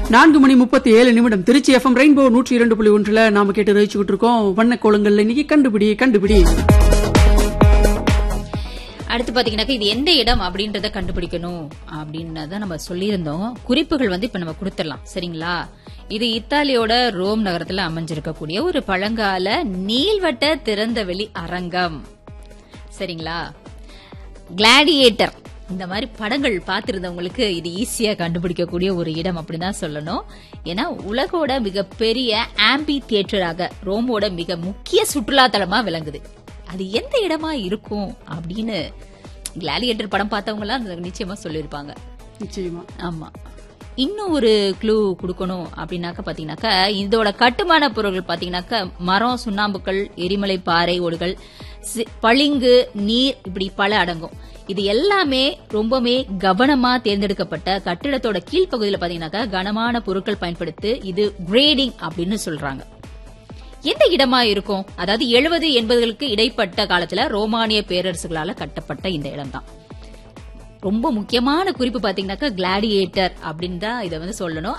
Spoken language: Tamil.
நான்கு மணி முப்பத்தி ஏழு நிமிடம் திருச்சி எஃப்எம் ரெயின்போ நூற்றி இரண்டு புள்ளி ஒன்றுல நாம கேட்டு ரசிச்சுக்கிட்டு இருக்கோம் வண்ண கோலங்கள்ல இன்னைக்கு கண்டுபிடி கண்டுபிடி அடுத்து பாத்தீங்கன்னாக்கா இது எந்த இடம் அப்படின்றத கண்டுபிடிக்கணும் அப்படின்றத நம்ம சொல்லியிருந்தோம் குறிப்புகள் வந்து இப்ப நம்ம கொடுத்துடலாம் சரிங்களா இது இத்தாலியோட ரோம் நகரத்துல அமைஞ்சிருக்கக்கூடிய ஒரு பழங்கால நீள்வட்ட திறந்தவெளி அரங்கம் சரிங்களா கிளாடியேட்டர் இந்த மாதிரி படங்கள் பார்த்திருந்தவங்களுக்கு இது ஈஸியா கண்டுபிடிக்கக்கூடிய ஒரு இடம் அப்படின்னு தான் சொல்லணும் ஏன்னா உலகோட மிகப்பெரிய ஆம்பி தியேட்டராக ரோமோட மிக முக்கிய சுற்றுலா தலமா விளங்குது அது எந்த இடமா இருக்கும் அப்படின்னு கிளாடியேட்டர் படம் பார்த்தவங்க எல்லாம் அது நிச்சயமா சொல்லியிருப்பாங்க நிச்சயமா ஆமா இன்னும் ஒரு க்ளூ கொடுக்கணும் அப்படின்னாக்க பாத்தீங்கன்னாக்கா இதோட கட்டுமான பொருட்கள் பாத்தீங்கன்னாக்கா மரம் சுண்ணாம்புக்கள் எரிமலை பாறை ஓடுகள் சி- பளிங்கு நீர் இப்படி பல அடங்கும் இது எல்லாமே ரொம்பவே கவனமா தேர்ந்தெடுக்கப்பட்ட கட்டிடத்தோட கீழ்ப்பகுதியில் பாத்தீங்கன்னாக்கா கனமான பொருட்கள் பயன்படுத்தி இது கிரேடிங் அப்படின்னு சொல்றாங்க எந்த இடமா இருக்கும் அதாவது எழுபது எண்பதுகளுக்கு இடைப்பட்ட காலத்துல ரோமானிய பேரரசுகளால கட்டப்பட்ட இந்த இடம்தான் ரொம்ப முக்கியமான குறிப்பு பாத்தீங்கன்னாக்கா கிளாடியேட்டர் அப்படின்னு தான் இதை வந்து சொல்லணும்